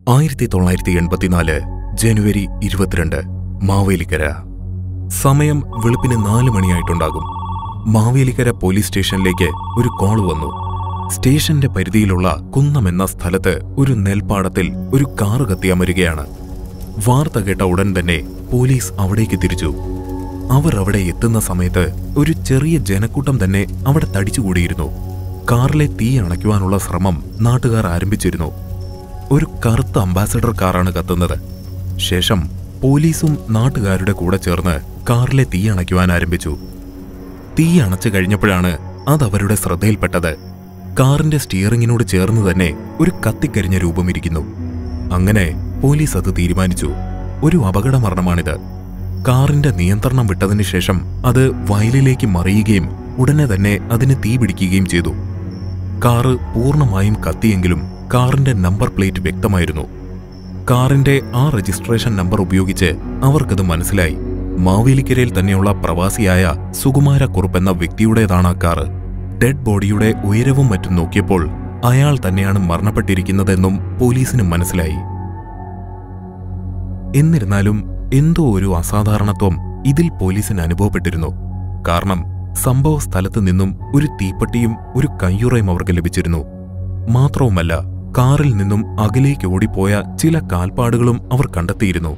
ആയിരത്തി തൊള്ളായിരത്തി എൺപത്തിനാല് ജനുവരി ഇരുപത്തിരണ്ട് മാവേലിക്കര സമയം വെളുപ്പിന് നാല് മണിയായിട്ടുണ്ടാകും മാവേലിക്കര പോലീസ് സ്റ്റേഷനിലേക്ക് ഒരു കോൾ വന്നു സ്റ്റേഷന്റെ പരിധിയിലുള്ള കുന്നം എന്ന സ്ഥലത്ത് ഒരു നെൽപ്പാടത്തിൽ ഒരു കാറ് കത്തിയമരുകയാണ് വാർത്ത കേട്ട ഉടൻ തന്നെ പോലീസ് അവിടേക്ക് തിരിച്ചു അവർ അവിടെ എത്തുന്ന സമയത്ത് ഒരു ചെറിയ ജനക്കൂട്ടം തന്നെ അവിടെ തടിച്ചുകൂടിയിരുന്നു കാറിലെ തീ അണയ്ക്കുവാനുള്ള ശ്രമം നാട്ടുകാർ ആരംഭിച്ചിരുന്നു ഒരു കറുത്ത അംബാസഡർ കാറാണ് കത്തുന്നത് ശേഷം പോലീസും നാട്ടുകാരുടെ കൂടെ ചേർന്ന് കാറിലെ തീ അണയ്ക്കുവാൻ ആരംഭിച്ചു തീ അണച്ചു കഴിഞ്ഞപ്പോഴാണ് അത് അവരുടെ ശ്രദ്ധയിൽപ്പെട്ടത് കാറിന്റെ സ്റ്റിയറിങ്ങിനോട് ചേർന്ന് തന്നെ ഒരു കത്തിക്കരിഞ്ഞ രൂപമിരിക്കുന്നു അങ്ങനെ പോലീസ് അത് തീരുമാനിച്ചു ഒരു അപകട മരണമാണിത് കാറിന്റെ നിയന്ത്രണം വിട്ടതിന് ശേഷം അത് വയലിലേക്ക് മറിയുകയും ഉടനെ തന്നെ അതിന് തീ പിടിക്കുകയും ചെയ്തു കാറ് പൂർണ്ണമായും കത്തിയെങ്കിലും കാറിന്റെ നമ്പർ പ്ലേറ്റ് വ്യക്തമായിരുന്നു കാറിന്റെ ആ രജിസ്ട്രേഷൻ നമ്പർ ഉപയോഗിച്ച് അവർക്കത് മനസ്സിലായി മാവേലിക്കരയിൽ തന്നെയുള്ള പ്രവാസിയായ സുകുമാരക്കുറുപ്പ് എന്ന വ്യക്തിയുടേതാണ് ആ കാറ് ഡെഡ് ബോഡിയുടെ ഉയരവും മറ്റും നോക്കിയപ്പോൾ അയാൾ തന്നെയാണ് മരണപ്പെട്ടിരിക്കുന്നതെന്നും പോലീസിന് മനസ്സിലായി എന്നിരുന്നാലും എന്തോ ഒരു അസാധാരണത്വം ഇതിൽ പോലീസിന് അനുഭവപ്പെട്ടിരുന്നു കാരണം സംഭവ സ്ഥലത്ത് നിന്നും ഒരു തീപ്പെട്ടിയും ഒരു കയ്യുറയും അവർക്ക് ലഭിച്ചിരുന്നു മാത്രവുമല്ല കാറിൽ നിന്നും അകലേക്ക് ഓടിപ്പോയ ചില കാൽപ്പാടുകളും അവർ കണ്ടെത്തിയിരുന്നു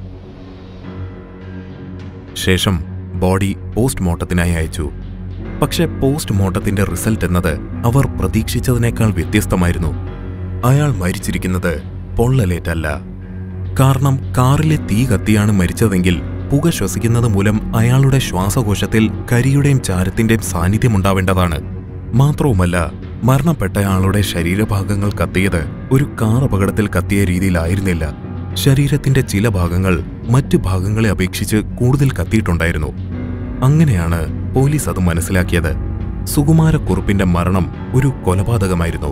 ശേഷം ബോഡി പോസ്റ്റ്മോർട്ടത്തിനായി അയച്ചു പക്ഷെ പോസ്റ്റ്മോർട്ടത്തിന്റെ റിസൾട്ട് എന്നത് അവർ പ്രതീക്ഷിച്ചതിനേക്കാൾ വ്യത്യസ്തമായിരുന്നു അയാൾ മരിച്ചിരിക്കുന്നത് പൊള്ളലേറ്റല്ല കാരണം കാറിലെ തീ കത്തിയാണ് മരിച്ചതെങ്കിൽ പുക ശ്വസിക്കുന്നത് മൂലം അയാളുടെ ശ്വാസകോശത്തിൽ കരിയുടെയും ചാരത്തിന്റെയും സാന്നിധ്യമുണ്ടാവേണ്ടതാണ് മാത്രവുമല്ല മരണപ്പെട്ടയാളുടെ ശരീരഭാഗങ്ങൾ കത്തിയത് ഒരു കാർ അപകടത്തിൽ കത്തിയ രീതിയിലായിരുന്നില്ല ശരീരത്തിന്റെ ചില ഭാഗങ്ങൾ മറ്റു ഭാഗങ്ങളെ അപേക്ഷിച്ച് കൂടുതൽ കത്തിയിട്ടുണ്ടായിരുന്നു അങ്ങനെയാണ് പോലീസ് അത് മനസ്സിലാക്കിയത് സുകുമാരക്കുറുപ്പിന്റെ മരണം ഒരു കൊലപാതകമായിരുന്നു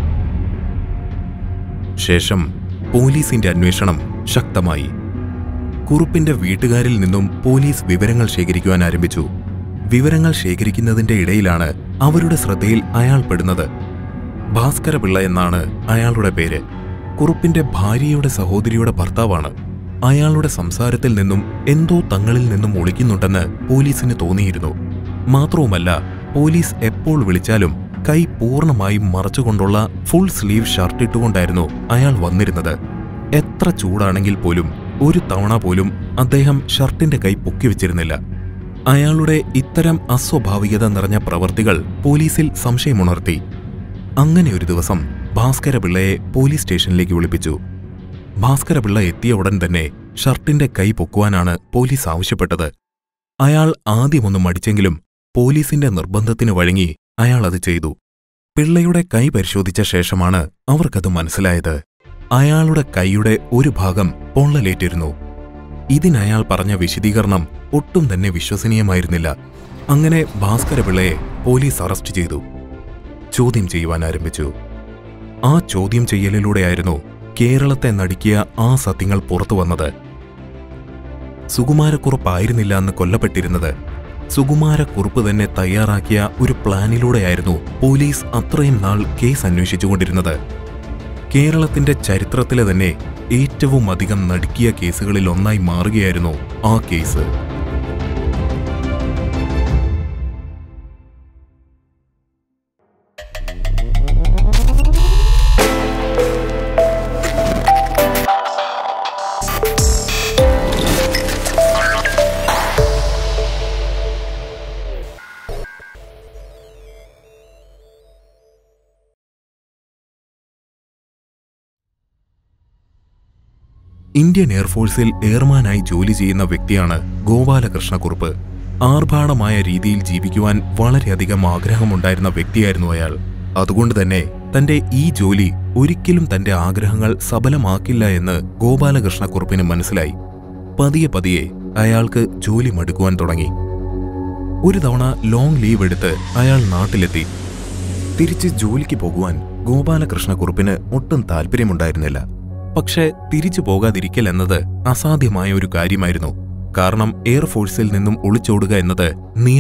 ശേഷം പോലീസിന്റെ അന്വേഷണം ശക്തമായി കുറുപ്പിന്റെ വീട്ടുകാരിൽ നിന്നും പോലീസ് വിവരങ്ങൾ ശേഖരിക്കുവാൻ ആരംഭിച്ചു വിവരങ്ങൾ ശേഖരിക്കുന്നതിന്റെ ഇടയിലാണ് അവരുടെ ശ്രദ്ധയിൽ അയാൾ പെടുന്നത് ഭാസ്കരപിള്ള എന്നാണ് അയാളുടെ പേര് കുറുപ്പിന്റെ ഭാര്യയുടെ സഹോദരിയുടെ ഭർത്താവാണ് അയാളുടെ സംസാരത്തിൽ നിന്നും എന്തോ തങ്ങളിൽ നിന്നും ഒളിക്കുന്നുണ്ടെന്ന് പോലീസിന് തോന്നിയിരുന്നു മാത്രവുമല്ല പോലീസ് എപ്പോൾ വിളിച്ചാലും കൈ പൂർണ്ണമായും മറച്ചുകൊണ്ടുള്ള ഫുൾ സ്ലീവ് ഷർട്ട് ഇട്ടുകൊണ്ടായിരുന്നു അയാൾ വന്നിരുന്നത് എത്ര ചൂടാണെങ്കിൽ പോലും ഒരു തവണ പോലും അദ്ദേഹം ഷർട്ടിന്റെ കൈ പൊക്കി വെച്ചിരുന്നില്ല അയാളുടെ ഇത്തരം അസ്വാഭാവികത നിറഞ്ഞ പ്രവർത്തികൾ പോലീസിൽ സംശയമുണർത്തി അങ്ങനെ ഒരു ദിവസം ഭാസ്കരപിള്ളയെ പോലീസ് സ്റ്റേഷനിലേക്ക് വിളിപ്പിച്ചു ഭാസ്കരപിള്ള എത്തിയ ഉടൻ തന്നെ ഷർട്ടിന്റെ കൈ പൊക്കുവാനാണ് പോലീസ് ആവശ്യപ്പെട്ടത് അയാൾ ആദ്യമൊന്നും മടിച്ചെങ്കിലും പോലീസിന്റെ നിർബന്ധത്തിന് വഴങ്ങി അയാൾ അത് ചെയ്തു പിള്ളയുടെ കൈ പരിശോധിച്ച ശേഷമാണ് അവർക്കത് മനസ്സിലായത് അയാളുടെ കൈയുടെ ഒരു ഭാഗം പൊള്ളലേറ്റിരുന്നു ഇതിനയാൾ പറഞ്ഞ വിശദീകരണം ഒട്ടും തന്നെ വിശ്വസനീയമായിരുന്നില്ല അങ്ങനെ ഭാസ്കരപിള്ളയെ പോലീസ് അറസ്റ്റ് ചെയ്തു ചോദ്യം ചെയ്യുവാൻ ആരംഭിച്ചു ആ ചോദ്യം ചെയ്യലിലൂടെയായിരുന്നു കേരളത്തെ നടുക്കിയ ആ സത്യങ്ങൾ പുറത്തു വന്നത് സുകുമാരക്കുറുപ്പായിരുന്നില്ല അന്ന് കൊല്ലപ്പെട്ടിരുന്നത് സുകുമാരക്കുറുപ്പ് തന്നെ തയ്യാറാക്കിയ ഒരു പ്ലാനിലൂടെയായിരുന്നു പോലീസ് അത്രയും നാൾ കേസ് അന്വേഷിച്ചുകൊണ്ടിരുന്നത് കേരളത്തിന്റെ ചരിത്രത്തിലെ തന്നെ ഏറ്റവും അധികം നടുക്കിയ കേസുകളിൽ ഒന്നായി മാറുകയായിരുന്നു ആ കേസ് ഇന്ത്യൻ എയർഫോഴ്സിൽ എയർമാനായി ജോലി ചെയ്യുന്ന വ്യക്തിയാണ് ഗോപാലകൃഷ്ണക്കുറുപ്പ് ആർഭാടമായ രീതിയിൽ ജീവിക്കുവാൻ വളരെയധികം ആഗ്രഹമുണ്ടായിരുന്ന വ്യക്തിയായിരുന്നു അയാൾ അതുകൊണ്ട് തന്നെ തന്റെ ഈ ജോലി ഒരിക്കലും തന്റെ ആഗ്രഹങ്ങൾ സഫലമാക്കില്ല എന്ന് ഗോപാലകൃഷ്ണക്കുറുപ്പിന് മനസ്സിലായി പതിയെ പതിയെ അയാൾക്ക് ജോലി മടുക്കുവാൻ തുടങ്ങി ഒരു തവണ ലോങ് ലീവ് എടുത്ത് അയാൾ നാട്ടിലെത്തി തിരിച്ച് ജോലിക്ക് പോകുവാൻ ഗോപാലകൃഷ്ണക്കുറുപ്പിന് ഒട്ടും താല്പര്യമുണ്ടായിരുന്നില്ല പക്ഷേ തിരിച്ചു പോകാതിരിക്കൽ എന്നത് അസാധ്യമായ ഒരു കാര്യമായിരുന്നു കാരണം എയർഫോഴ്സിൽ നിന്നും ഒളിച്ചോടുക എന്നത്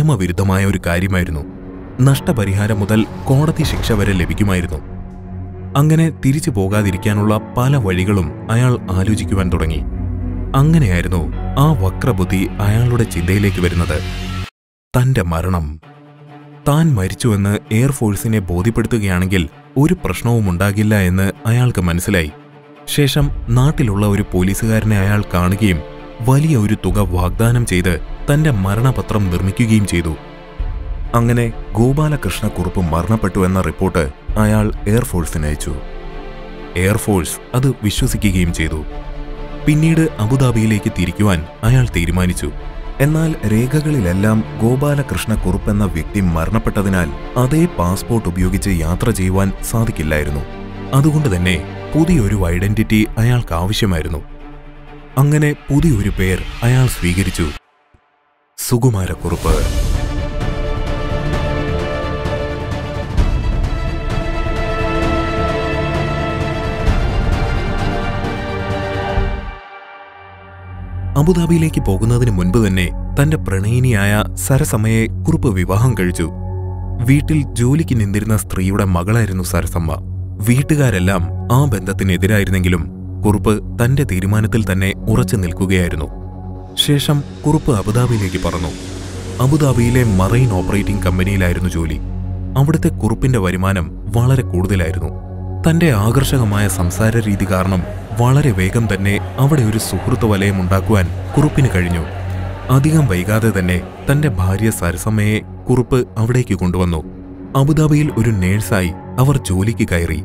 നിയമവിരുദ്ധമായ ഒരു കാര്യമായിരുന്നു നഷ്ടപരിഹാരം മുതൽ കോടതി ശിക്ഷ വരെ ലഭിക്കുമായിരുന്നു അങ്ങനെ തിരിച്ചു പോകാതിരിക്കാനുള്ള പല വഴികളും അയാൾ ആലോചിക്കുവാൻ തുടങ്ങി അങ്ങനെയായിരുന്നു ആ വക്രബുദ്ധി അയാളുടെ ചിന്തയിലേക്ക് വരുന്നത് തന്റെ മരണം താൻ മരിച്ചുവെന്ന് എയർഫോഴ്സിനെ ബോധ്യപ്പെടുത്തുകയാണെങ്കിൽ ഒരു പ്രശ്നവും ഉണ്ടാകില്ല എന്ന് അയാൾക്ക് മനസ്സിലായി ശേഷം നാട്ടിലുള്ള ഒരു പോലീസുകാരനെ അയാൾ കാണുകയും വലിയ ഒരു തുക വാഗ്ദാനം ചെയ്ത് തന്റെ മരണപത്രം നിർമ്മിക്കുകയും ചെയ്തു അങ്ങനെ ഗോപാലകൃഷ്ണക്കുറുപ്പ് മരണപ്പെട്ടു എന്ന റിപ്പോർട്ട് അയാൾ എയർഫോഴ്സിന് അയച്ചു എയർഫോഴ്സ് അത് വിശ്വസിക്കുകയും ചെയ്തു പിന്നീട് അബുദാബിയിലേക്ക് തിരിക്കുവാൻ അയാൾ തീരുമാനിച്ചു എന്നാൽ രേഖകളിലെല്ലാം ഗോപാലകൃഷ്ണക്കുറുപ്പ് എന്ന വ്യക്തി മരണപ്പെട്ടതിനാൽ അതേ പാസ്പോർട്ട് ഉപയോഗിച്ച് യാത്ര ചെയ്യുവാൻ സാധിക്കില്ലായിരുന്നു അതുകൊണ്ട് തന്നെ പുതിയൊരു ഐഡന്റിറ്റി അയാൾക്ക് ആവശ്യമായിരുന്നു അങ്ങനെ പുതിയൊരു പേർ അയാൾ സ്വീകരിച്ചു സുകുമാരക്കുറുപ്പ് അബുദാബിയിലേക്ക് പോകുന്നതിന് മുൻപ് തന്നെ തന്റെ പ്രണയിനിയായ സരസമ്മയെ കുറുപ്പ് വിവാഹം കഴിച്ചു വീട്ടിൽ ജോലിക്ക് നിന്നിരുന്ന സ്ത്രീയുടെ മകളായിരുന്നു സരസമ്മ വീട്ടുകാരെല്ലാം ആ ബന്ധത്തിനെതിരായിരുന്നെങ്കിലും കുറുപ്പ് തന്റെ തീരുമാനത്തിൽ തന്നെ ഉറച്ചു നിൽക്കുകയായിരുന്നു ശേഷം കുറുപ്പ് അബുദാബിയിലേക്ക് പറന്നു അബുദാബിയിലെ മറൈൻ ഓപ്പറേറ്റിംഗ് കമ്പനിയിലായിരുന്നു ജോലി അവിടുത്തെ കുറുപ്പിന്റെ വരുമാനം വളരെ കൂടുതലായിരുന്നു തന്റെ ആകർഷകമായ സംസാര രീതി കാരണം വളരെ വേഗം തന്നെ അവിടെ ഒരു സുഹൃത്ത് വലയം ഉണ്ടാക്കുവാൻ കുറുപ്പിന് കഴിഞ്ഞു അധികം വൈകാതെ തന്നെ തന്റെ ഭാര്യ സരസമ്മയെ കുറുപ്പ് അവിടേക്ക് കൊണ്ടുവന്നു അബുദാബിയിൽ ഒരു നേഴ്സായി അവർ ജോലിക്ക് കയറി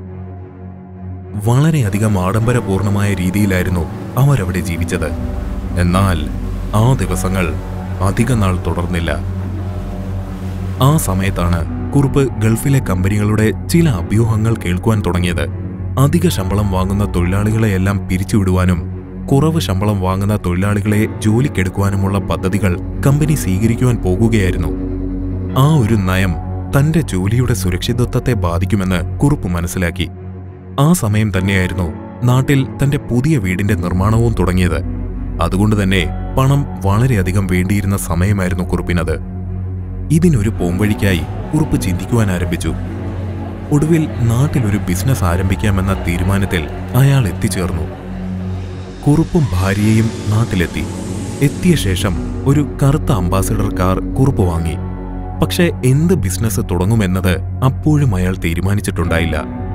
വളരെയധികം ആഡംബരപൂർണമായ രീതിയിലായിരുന്നു അവരവിടെ ജീവിച്ചത് എന്നാൽ ആ ദിവസങ്ങൾ അധിക നാൾ തുടർന്നില്ല ആ സമയത്താണ് കുറുപ്പ് ഗൾഫിലെ കമ്പനികളുടെ ചില അഭ്യൂഹങ്ങൾ കേൾക്കുവാൻ തുടങ്ങിയത് അധിക ശമ്പളം വാങ്ങുന്ന തൊഴിലാളികളെയെല്ലാം പിരിച്ചുവിടുവാനും കുറവ് ശമ്പളം വാങ്ങുന്ന തൊഴിലാളികളെ ജോലിക്കെടുക്കുവാനുമുള്ള പദ്ധതികൾ കമ്പനി സ്വീകരിക്കുവാൻ പോകുകയായിരുന്നു ആ ഒരു നയം തന്റെ ജോലിയുടെ സുരക്ഷിതത്വത്തെ ബാധിക്കുമെന്ന് കുറുപ്പ് മനസ്സിലാക്കി ആ സമയം തന്നെയായിരുന്നു നാട്ടിൽ തന്റെ പുതിയ വീടിന്റെ നിർമ്മാണവും തുടങ്ങിയത് അതുകൊണ്ട് തന്നെ പണം വളരെയധികം വേണ്ടിയിരുന്ന സമയമായിരുന്നു കുറുപ്പിനത് ഇതിനൊരു പോംവഴിക്കായി കുറുപ്പ് ചിന്തിക്കുവാൻ ആരംഭിച്ചു ഒടുവിൽ നാട്ടിലൊരു ബിസിനസ് ആരംഭിക്കാമെന്ന തീരുമാനത്തിൽ അയാൾ എത്തിച്ചേർന്നു കുറുപ്പും ഭാര്യയും നാട്ടിലെത്തി എത്തിയ ശേഷം ഒരു കറുത്ത അംബാസിഡർ കാർ കുറുപ്പ് വാങ്ങി പക്ഷേ എന്ത് ബിസിനസ് തുടങ്ങുമെന്നത് അപ്പോഴും അയാൾ തീരുമാനിച്ചിട്ടുണ്ടായില്ല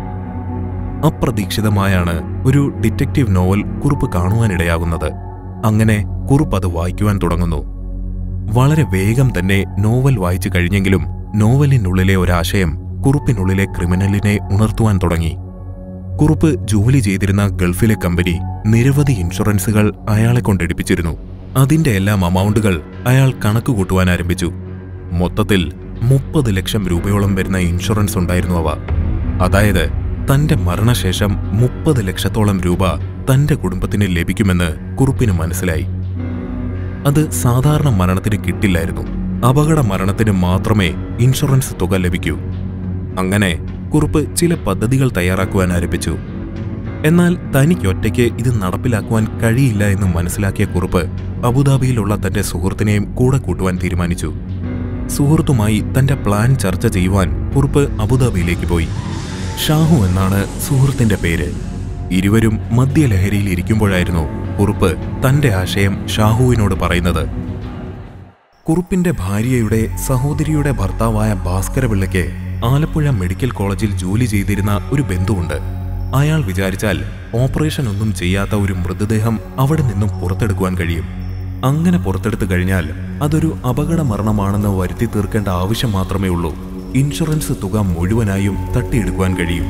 അപ്രതീക്ഷിതമായാണ് ഒരു ഡിറ്റക്റ്റീവ് നോവൽ കുറുപ്പ് കാണുവാനിടയാകുന്നത് അങ്ങനെ കുറുപ്പ് അത് വായിക്കുവാൻ തുടങ്ങുന്നു വളരെ വേഗം തന്നെ നോവൽ വായിച്ചു കഴിഞ്ഞെങ്കിലും നോവലിനുള്ളിലെ ഒരാശയം കുറുപ്പിനുള്ളിലെ ക്രിമിനലിനെ ഉണർത്തുവാൻ തുടങ്ങി കുറുപ്പ് ജോലി ചെയ്തിരുന്ന ഗൾഫിലെ കമ്പനി നിരവധി ഇൻഷുറൻസുകൾ അയാളെ കൊണ്ടെടുപ്പിച്ചിരുന്നു അതിന്റെ എല്ലാം അമൗണ്ടുകൾ അയാൾ കണക്ക് കൂട്ടുവാൻ ആരംഭിച്ചു മൊത്തത്തിൽ മുപ്പത് ലക്ഷം രൂപയോളം വരുന്ന ഇൻഷുറൻസ് ഉണ്ടായിരുന്നു അവ അതായത് തന്റെ മരണശേഷം മുപ്പത് ലക്ഷത്തോളം രൂപ തന്റെ കുടുംബത്തിന് ലഭിക്കുമെന്ന് കുറുപ്പിന് മനസ്സിലായി അത് സാധാരണ മരണത്തിന് കിട്ടില്ലായിരുന്നു അപകട മരണത്തിന് മാത്രമേ ഇൻഷുറൻസ് തുക ലഭിക്കൂ അങ്ങനെ കുറുപ്പ് ചില പദ്ധതികൾ തയ്യാറാക്കുവാൻ ആരംഭിച്ചു എന്നാൽ തനിക്കൊറ്റയ്ക്ക് ഇത് നടപ്പിലാക്കുവാൻ കഴിയില്ല എന്ന് മനസ്സിലാക്കിയ കുറുപ്പ് അബുദാബിയിലുള്ള തന്റെ സുഹൃത്തിനെയും കൂടെ കൂട്ടുവാൻ തീരുമാനിച്ചു സുഹൃത്തുമായി തന്റെ പ്ലാൻ ചർച്ച ചെയ്യുവാൻ കുറുപ്പ് അബുദാബിയിലേക്ക് പോയി ഷാഹു എന്നാണ് സുഹൃത്തിന്റെ പേര് ഇരുവരും മദ്യലഹരിയിൽ ഇരിക്കുമ്പോഴായിരുന്നു കുറുപ്പ് തന്റെ ആശയം ഷാഹുവിനോട് പറയുന്നത് കുറുപ്പിന്റെ ഭാര്യയുടെ സഹോദരിയുടെ ഭർത്താവായ ഭാസ്കരപിള്ളയ്ക്ക് ആലപ്പുഴ മെഡിക്കൽ കോളേജിൽ ജോലി ചെയ്തിരുന്ന ഒരു ബന്ധുവുണ്ട് അയാൾ വിചാരിച്ചാൽ ഓപ്പറേഷൻ ഒന്നും ചെയ്യാത്ത ഒരു മൃതദേഹം അവിടെ നിന്നും പുറത്തെടുക്കുവാൻ കഴിയും അങ്ങനെ പുറത്തെടുത്തു കഴിഞ്ഞാൽ അതൊരു അപകട മരണമാണെന്ന് വരുത്തി തീർക്കേണ്ട ആവശ്യം മാത്രമേ ഉള്ളൂ ഇൻഷുറൻസ് തുക മുഴുവനായും തട്ടിയെടുക്കുവാൻ കഴിയും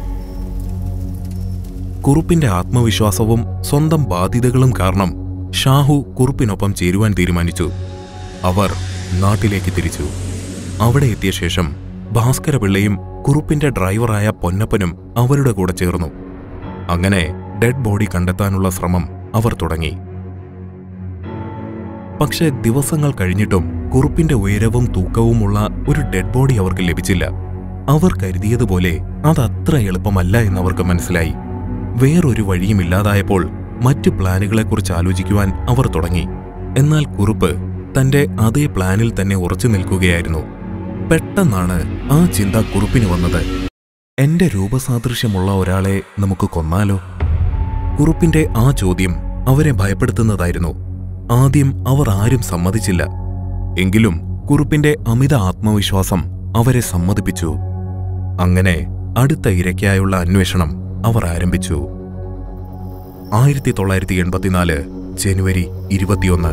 കുറുപ്പിന്റെ ആത്മവിശ്വാസവും സ്വന്തം ബാധ്യതകളും കാരണം ഷാഹു കുറുപ്പിനൊപ്പം ചേരുവാൻ തീരുമാനിച്ചു അവർ നാട്ടിലേക്ക് തിരിച്ചു അവിടെ എത്തിയ ശേഷം ഭാസ്കരപിള്ളയും കുറുപ്പിന്റെ ഡ്രൈവറായ പൊന്നപ്പനും അവരുടെ കൂടെ ചേർന്നു അങ്ങനെ ഡെഡ് ബോഡി കണ്ടെത്താനുള്ള ശ്രമം അവർ തുടങ്ങി പക്ഷേ ദിവസങ്ങൾ കഴിഞ്ഞിട്ടും കുറുപ്പിന്റെ ഉയരവും തൂക്കവുമുള്ള ഒരു ഡെഡ് ബോഡി അവർക്ക് ലഭിച്ചില്ല അവർ കരുതിയതുപോലെ അതത്ര എളുപ്പമല്ല എന്നവർക്ക് മനസ്സിലായി വേറൊരു വഴിയുമില്ലാതായപ്പോൾ മറ്റു പ്ലാനുകളെക്കുറിച്ച് ആലോചിക്കുവാൻ അവർ തുടങ്ങി എന്നാൽ കുറുപ്പ് തന്റെ അതേ പ്ലാനിൽ തന്നെ ഉറച്ചു നിൽക്കുകയായിരുന്നു പെട്ടെന്നാണ് ആ ചിന്ത കുറുപ്പിന് വന്നത് എന്റെ രൂപസാദൃശ്യമുള്ള ഒരാളെ നമുക്ക് കൊന്നാലോ കുറുപ്പിന്റെ ആ ചോദ്യം അവരെ ഭയപ്പെടുത്തുന്നതായിരുന്നു ആദ്യം അവർ ആരും സമ്മതിച്ചില്ല എങ്കിലും കുറുപ്പിന്റെ അമിത ആത്മവിശ്വാസം അവരെ സമ്മതിപ്പിച്ചു അങ്ങനെ അടുത്ത ഇരയ്ക്കായുള്ള അന്വേഷണം അവർ ആരംഭിച്ചു ആയിരത്തി തൊള്ളായിരത്തി എൺപത്തിനാല് ജനുവരി ഇരുപത്തിയൊന്ന്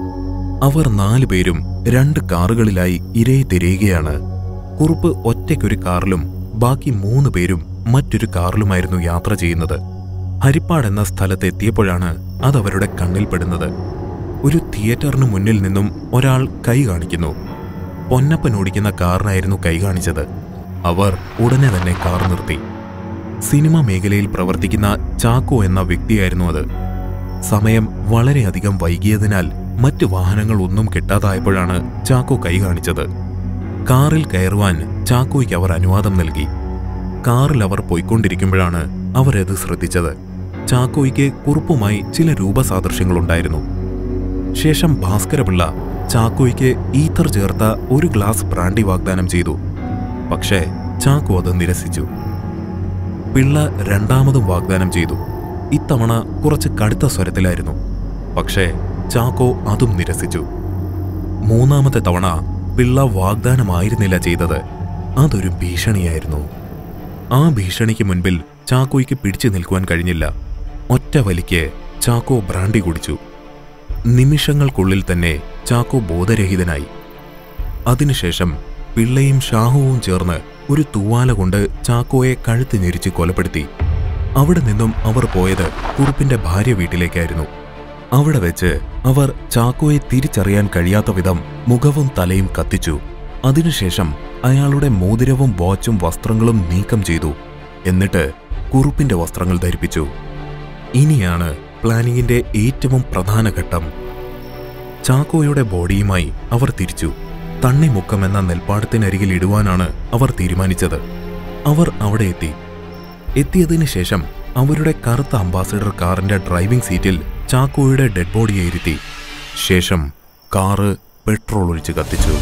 അവർ നാലുപേരും രണ്ട് കാറുകളിലായി ഇരയെ തിരയുകയാണ് കുറുപ്പ് ഒറ്റയ്ക്കൊരു കാറിലും ബാക്കി മൂന്ന് പേരും മറ്റൊരു കാറിലുമായിരുന്നു യാത്ര ചെയ്യുന്നത് ഹരിപ്പാട് എന്ന സ്ഥലത്തെത്തിയപ്പോഴാണ് അതവരുടെ കണ്ണിൽപ്പെടുന്നത് ഒരു തിയേറ്ററിന് മുന്നിൽ നിന്നും ഒരാൾ കൈ കാണിക്കുന്നു പൊന്നപ്പൻ ഓടിക്കുന്ന കാറിനായിരുന്നു കൈ കാണിച്ചത് അവർ ഉടനെ തന്നെ കാർ നിർത്തി സിനിമ മേഖലയിൽ പ്രവർത്തിക്കുന്ന ചാക്കോ എന്ന വ്യക്തിയായിരുന്നു അത് സമയം വളരെയധികം വൈകിയതിനാൽ മറ്റ് വാഹനങ്ങൾ ഒന്നും കിട്ടാതായപ്പോഴാണ് ചാക്കോ കൈ കാണിച്ചത് കാറിൽ കയറുവാൻ ചാക്കോയ്ക്ക് അവർ അനുവാദം നൽകി കാറിൽ അവർ പോയിക്കൊണ്ടിരിക്കുമ്പോഴാണ് അവരത് ശ്രദ്ധിച്ചത് ചാക്കോയ്ക്ക് കുറുപ്പുമായി ചില രൂപസാദൃശ്യങ്ങളുണ്ടായിരുന്നു ശേഷം ഭാസ്കരപിള്ള ചാക്കോയ്ക്ക് ഈത്തർ ചേർത്ത ഒരു ഗ്ലാസ് ബ്രാൻഡി വാഗ്ദാനം ചെയ്തു പക്ഷേ ചാക്കോ അത് നിരസിച്ചു പിള്ള രണ്ടാമതും വാഗ്ദാനം ചെയ്തു ഇത്തവണ കുറച്ച് കടുത്ത സ്വരത്തിലായിരുന്നു പക്ഷേ ചാക്കോ അതും നിരസിച്ചു മൂന്നാമത്തെ തവണ പിള്ള വാഗ്ദാനമായിരുന്നില്ല ചെയ്തത് അതൊരു ഭീഷണിയായിരുന്നു ആ ഭീഷണിക്ക് മുൻപിൽ ചാക്കോയ്ക്ക് പിടിച്ചു നിൽക്കുവാൻ കഴിഞ്ഞില്ല ഒറ്റ വലിക്ക് ചാക്കോ ബ്രാൻഡി കുടിച്ചു നിമിഷങ്ങൾക്കുള്ളിൽ തന്നെ ചാക്കോ ബോധരഹിതനായി അതിനുശേഷം പിള്ളയും ഷാഹുവും ചേർന്ന് ഒരു തൂവാല കൊണ്ട് ചാക്കോയെ കഴുത്ത് ഞെരിച്ച് കൊലപ്പെടുത്തി അവിടെ നിന്നും അവർ പോയത് കുറുപ്പിന്റെ ഭാര്യ വീട്ടിലേക്കായിരുന്നു അവിടെ വെച്ച് അവർ ചാക്കോയെ തിരിച്ചറിയാൻ കഴിയാത്ത വിധം മുഖവും തലയും കത്തിച്ചു അതിനുശേഷം അയാളുടെ മോതിരവും വാച്ചും വസ്ത്രങ്ങളും നീക്കം ചെയ്തു എന്നിട്ട് കുറുപ്പിന്റെ വസ്ത്രങ്ങൾ ധരിപ്പിച്ചു ഇനിയാണ് പ്ലാനിങ്ങിന്റെ ഏറ്റവും പ്രധാന ഘട്ടം ചാക്കോയുടെ ബോഡിയുമായി അവർ തിരിച്ചു തണ്ണിമുക്കം എന്ന നെൽപ്പാടത്തിനരികിൽ ഇടുവാനാണ് അവർ തീരുമാനിച്ചത് അവർ അവിടെ എത്തി എത്തിയതിനു ശേഷം അവരുടെ കറുത്ത അംബാസഡർ കാറിന്റെ ഡ്രൈവിംഗ് സീറ്റിൽ ചാക്കോയുടെ ഡെഡ് ബോഡിയെ ഇരുത്തി ശേഷം കാറ് പെട്രോൾ ഒഴിച്ച് കത്തിച്ചു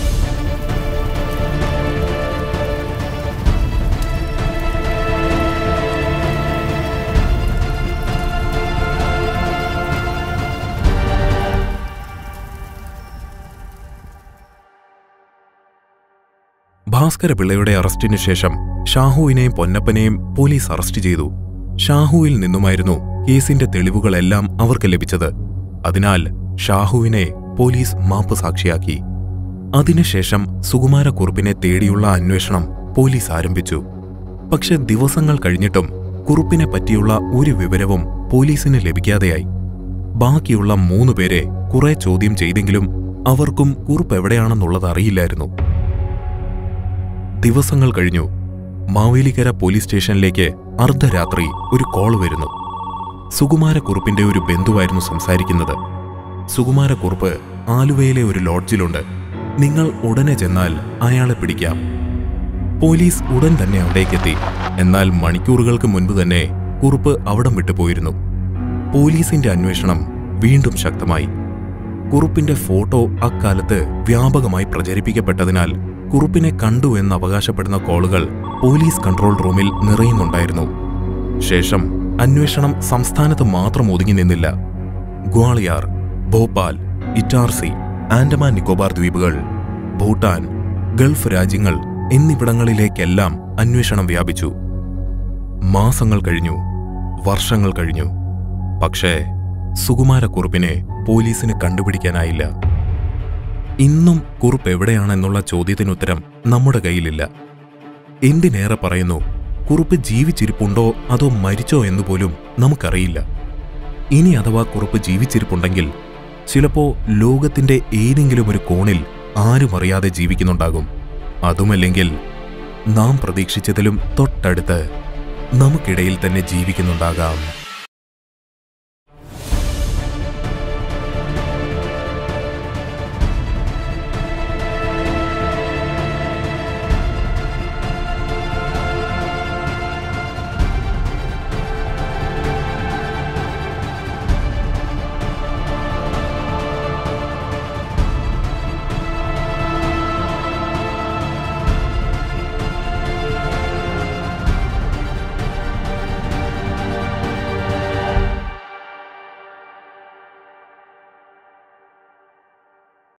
ഭാസ്കര പിള്ളയുടെ അറസ്റ്റിനു ശേഷം ഷാഹുവിനെയും പൊന്നപ്പനെയും പോലീസ് അറസ്റ്റ് ചെയ്തു ഷാഹുവിൽ നിന്നുമായിരുന്നു കേസിന്റെ തെളിവുകളെല്ലാം അവർക്ക് ലഭിച്ചത് അതിനാൽ ഷാഹുവിനെ പോലീസ് മാപ്പ് സാക്ഷിയാക്കി അതിനുശേഷം സുകുമാരക്കുറുപ്പിനെ തേടിയുള്ള അന്വേഷണം പോലീസ് ആരംഭിച്ചു പക്ഷെ ദിവസങ്ങൾ കഴിഞ്ഞിട്ടും കുറുപ്പിനെ പറ്റിയുള്ള ഒരു വിവരവും പോലീസിന് ലഭിക്കാതെയായി ബാക്കിയുള്ള മൂന്നു പേരെ കുറെ ചോദ്യം ചെയ്തെങ്കിലും അവർക്കും കുറുപ്പ് എവിടെയാണെന്നുള്ളത് അറിയില്ലായിരുന്നു ദിവസങ്ങൾ കഴിഞ്ഞു മാവേലിക്കര പോലീസ് സ്റ്റേഷനിലേക്ക് അർദ്ധരാത്രി ഒരു കോൾ വരുന്നു സുകുമാരക്കുറുപ്പിന്റെ ഒരു ബന്ധുവായിരുന്നു സംസാരിക്കുന്നത് സുകുമാരക്കുറുപ്പ് ആലുവയിലെ ഒരു ലോഡ്ജിലുണ്ട് നിങ്ങൾ ഉടനെ ചെന്നാൽ അയാളെ പിടിക്കാം പോലീസ് ഉടൻ തന്നെ അവിടേക്കെത്തി എന്നാൽ മണിക്കൂറുകൾക്ക് മുൻപ് തന്നെ കുറുപ്പ് അവിടം വിട്ടുപോയിരുന്നു പോലീസിന്റെ അന്വേഷണം വീണ്ടും ശക്തമായി കുറുപ്പിന്റെ ഫോട്ടോ അക്കാലത്ത് വ്യാപകമായി പ്രചരിപ്പിക്കപ്പെട്ടതിനാൽ കുറുപ്പിനെ കണ്ടു എന്ന് അവകാശപ്പെടുന്ന കോളുകൾ പോലീസ് കൺട്രോൾ റൂമിൽ നിറയുന്നുണ്ടായിരുന്നു ശേഷം അന്വേഷണം സംസ്ഥാനത്ത് മാത്രം ഒതുങ്ങി നിന്നില്ല ഗ്വാളിയാർ ഭോപ്പാൽ ഇറ്റാർസി ആൻഡമാൻ നിക്കോബാർ ദ്വീപുകൾ ഭൂട്ടാൻ ഗൾഫ് രാജ്യങ്ങൾ എന്നിവിടങ്ങളിലേക്കെല്ലാം അന്വേഷണം വ്യാപിച്ചു മാസങ്ങൾ കഴിഞ്ഞു വർഷങ്ങൾ കഴിഞ്ഞു പക്ഷേ സുകുമാരക്കുറുപ്പിനെ പോലീസിന് കണ്ടുപിടിക്കാനായില്ല ഇന്നും കുറുപ്പ് എവിടെയാണെന്നുള്ള ചോദ്യത്തിനുത്തരം നമ്മുടെ കയ്യിലില്ല എന്തിനേറെ പറയുന്നു കുറുപ്പ് ജീവിച്ചിരിപ്പുണ്ടോ അതോ മരിച്ചോ എന്ന് പോലും നമുക്കറിയില്ല ഇനി അഥവാ കുറുപ്പ് ജീവിച്ചിരിപ്പുണ്ടെങ്കിൽ ചിലപ്പോ ലോകത്തിന്റെ ഏതെങ്കിലും ഒരു കോണിൽ ആരും അറിയാതെ ജീവിക്കുന്നുണ്ടാകും അതുമല്ലെങ്കിൽ നാം പ്രതീക്ഷിച്ചതിലും തൊട്ടടുത്ത് നമുക്കിടയിൽ തന്നെ ജീവിക്കുന്നുണ്ടാകാം